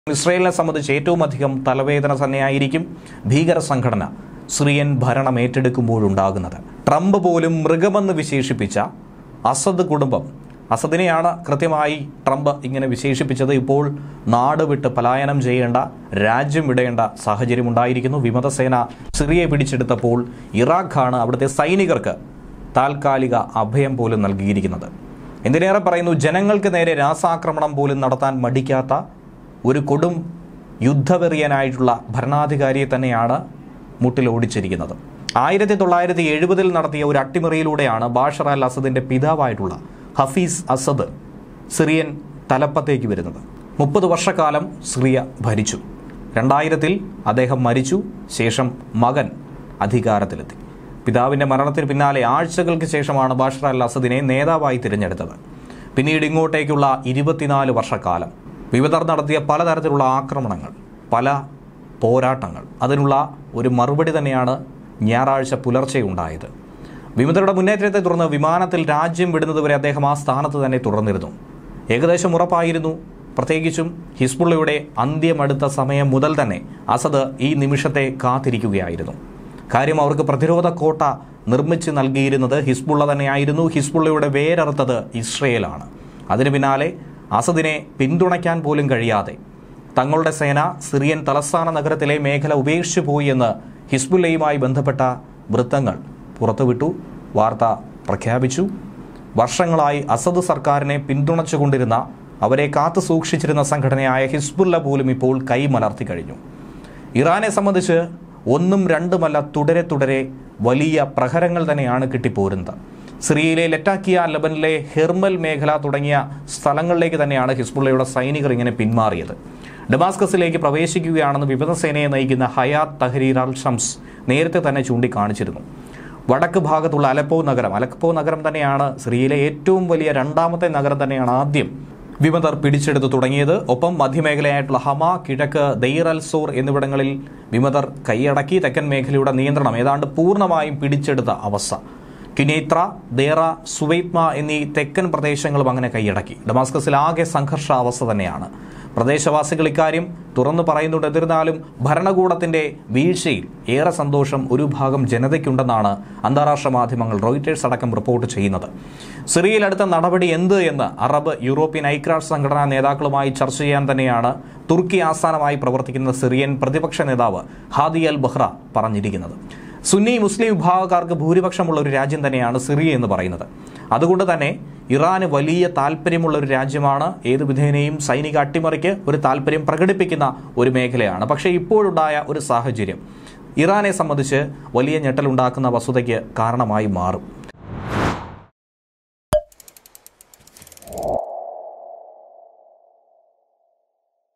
ഇസ്രയേലിനെ സംബന്ധിച്ച് ഏറ്റവും അധികം തലവേദന തന്നെയായിരിക്കും ഭീകര സംഘടന സിറിയൻ ഭരണം ഏറ്റെടുക്കുമ്പോഴുണ്ടാകുന്നത് ട്രംപ് പോലും മൃഗമെന്ന് വിശേഷിപ്പിച്ച അസദ് കുടുംബം അസദിനെയാണ് കൃത്യമായി ട്രംപ് ഇങ്ങനെ വിശേഷിപ്പിച്ചത് ഇപ്പോൾ നാട് വിട്ട് പലായനം ചെയ്യേണ്ട രാജ്യം വിടേണ്ട സാഹചര്യം ഉണ്ടായിരിക്കുന്നു വിമതസേന സിറിയെ പിടിച്ചെടുത്തപ്പോൾ ഇറാഖാണ് അവിടുത്തെ സൈനികർക്ക് താൽക്കാലിക അഭയം പോലും നൽകിയിരിക്കുന്നത് എന്തിനേറെ പറയുന്നു ജനങ്ങൾക്ക് നേരെ രാസാക്രമണം പോലും നടത്താൻ മടിക്കാത്ത ഒരു കൊടും യുദ്ധവെറിയനായിട്ടുള്ള ഭരണാധികാരിയെ തന്നെയാണ് മുട്ടിലോടിച്ചിരിക്കുന്നത് ആയിരത്തി തൊള്ളായിരത്തി എഴുപതിൽ നടത്തിയ ഒരു അട്ടിമറിയിലൂടെയാണ് ബാഷർ അൽ അസദിന്റെ പിതാവായിട്ടുള്ള ഹഫീസ് അസദ് സിറിയൻ തലപ്പത്തേക്ക് വരുന്നത് മുപ്പത് വർഷക്കാലം സിറിയ ഭരിച്ചു രണ്ടായിരത്തിൽ അദ്ദേഹം മരിച്ചു ശേഷം മകൻ അധികാരത്തിലെത്തി പിതാവിന്റെ മരണത്തിന് പിന്നാലെ ആഴ്ചകൾക്ക് ശേഷമാണ് ബാഷർ അൽ അസദിനെ നേതാവായി തിരഞ്ഞെടുത്തത് പിന്നീട് ഇങ്ങോട്ടേക്കുള്ള ഇരുപത്തിനാല് വർഷക്കാലം വിവിധർ നടത്തിയ പലതരത്തിലുള്ള ആക്രമണങ്ങൾ പല പോരാട്ടങ്ങൾ അതിനുള്ള ഒരു മറുപടി തന്നെയാണ് ഞായറാഴ്ച പുലർച്ചെ ഉണ്ടായത് വിമതരുടെ മുന്നേറ്റത്തെ തുടർന്ന് വിമാനത്തിൽ രാജ്യം വിടുന്നതുവരെ അദ്ദേഹം ആ സ്ഥാനത്ത് തന്നെ തുടർന്നിരുന്നു ഏകദേശം ഉറപ്പായിരുന്നു പ്രത്യേകിച്ചും ഹിസ്ബുള്ളയുടെ അന്ത്യമടുത്ത സമയം മുതൽ തന്നെ അസദ് ഈ നിമിഷത്തെ കാത്തിരിക്കുകയായിരുന്നു കാര്യം അവർക്ക് പ്രതിരോധ കോട്ട നിർമ്മിച്ച് നൽകിയിരുന്നത് ഹിസ്ബുള്ള തന്നെയായിരുന്നു ഹിസ്ബുള്ളയുടെ വേരറുത്തത് ഇസ്രയേലാണ് അതിനു പിന്നാലെ അസദിനെ പിന്തുണയ്ക്കാൻ പോലും കഴിയാതെ തങ്ങളുടെ സേന സിറിയൻ തലസ്ഥാന നഗരത്തിലെ മേഖല ഉപേക്ഷിച്ചു പോയി എന്ന് ഹിസ്ബുല്ലയുമായി ബന്ധപ്പെട്ട വൃത്തങ്ങൾ പുറത്തുവിട്ടു വാർത്ത പ്രഖ്യാപിച്ചു വർഷങ്ങളായി അസദ് സർക്കാരിനെ പിന്തുണച്ചുകൊണ്ടിരുന്ന അവരെ കാത്തു സൂക്ഷിച്ചിരുന്ന സംഘടനയായ ഹിസ്ബുല്ല പോലും ഇപ്പോൾ കൈമലർത്തി കഴിഞ്ഞു ഇറാനെ സംബന്ധിച്ച് ഒന്നും രണ്ടുമല്ല തുടരെ തുടരെ വലിയ പ്രഹരങ്ങൾ തന്നെയാണ് കിട്ടിപ്പോരുന്നത് സിറിയയിലെ ലെറ്റാക്കിയ ലബനിലെ ഹെർമൽ മേഖല തുടങ്ങിയ സ്ഥലങ്ങളിലേക്ക് തന്നെയാണ് ഹിസ്ബുള്ളയുടെ സൈനികർ ഇങ്ങനെ പിന്മാറിയത് ഡമാസ്കസിലേക്ക് പ്രവേശിക്കുകയാണെന്ന് വിമതസേനയെ നയിക്കുന്ന ഹയാത്ത് തഹരീർ അൽ ഷംസ് നേരത്തെ തന്നെ ചൂണ്ടിക്കാണിച്ചിരുന്നു വടക്ക് ഭാഗത്തുള്ള അലപ്പോ നഗരം അലപ്പോ നഗരം തന്നെയാണ് സിറിയയിലെ ഏറ്റവും വലിയ രണ്ടാമത്തെ നഗരം തന്നെയാണ് ആദ്യം വിമതർ പിടിച്ചെടുത്തു തുടങ്ങിയത് ഒപ്പം മധ്യമേഖലയായിട്ടുള്ള ഹമ കിഴക്ക് ദെയ്ർ അൽ സോർ എന്നിവിടങ്ങളിൽ വിമതർ കൈയടക്കി തെക്കൻ മേഖലയുടെ നിയന്ത്രണം ഏതാണ്ട് പൂർണ്ണമായും പിടിച്ചെടുത്ത അവസ്ഥ കിനേത്ര ദേറ സുവൈത്മ എന്നീ തെക്കൻ പ്രദേശങ്ങളും അങ്ങനെ കൈയടക്കി ഡമാസ്കസിൽ ആകെ സംഘർഷാവസ്ഥ തന്നെയാണ് പ്രദേശവാസികൾ ഇക്കാര്യം തുറന്നു പറയുന്നുണ്ട് എന്നിരുന്നാലും ഭരണകൂടത്തിന്റെ വീഴ്ചയിൽ ഏറെ സന്തോഷം ഒരു ഭാഗം ജനതയ്ക്കുണ്ടെന്നാണ് അന്താരാഷ്ട്ര മാധ്യമങ്ങൾ റോയിറ്റേഴ്സ് അടക്കം റിപ്പോർട്ട് ചെയ്യുന്നത് സിറിയയിൽ അടുത്ത നടപടി എന്ത് എന്ന് അറബ് യൂറോപ്യൻ ഐക്യരാഷ്ട്ര സംഘടനാ നേതാക്കളുമായി ചർച്ച ചെയ്യാൻ തന്നെയാണ് തുർക്കി ആസ്ഥാനമായി പ്രവർത്തിക്കുന്ന സിറിയൻ പ്രതിപക്ഷ നേതാവ് ഹാദി അൽ ബഹ്റ പറഞ്ഞിരിക്കുന്നത് സുന്നി മുസ്ലിം വിഭാഗക്കാർക്ക് ഭൂരിപക്ഷമുള്ള ഒരു രാജ്യം തന്നെയാണ് സിറിയ എന്ന് പറയുന്നത് അതുകൊണ്ട് തന്നെ ഇറാന് വലിയ താല്പര്യമുള്ള ഒരു രാജ്യമാണ് ഏത് വിധേനയും സൈനിക അട്ടിമറിക്ക് ഒരു താല്പര്യം പ്രകടിപ്പിക്കുന്ന ഒരു മേഖലയാണ് പക്ഷേ ഇപ്പോഴുണ്ടായ ഒരു സാഹചര്യം ഇറാനെ സംബന്ധിച്ച് വലിയ ഞെട്ടലുണ്ടാക്കുന്ന വസ്തുതയ്ക്ക് കാരണമായി മാറും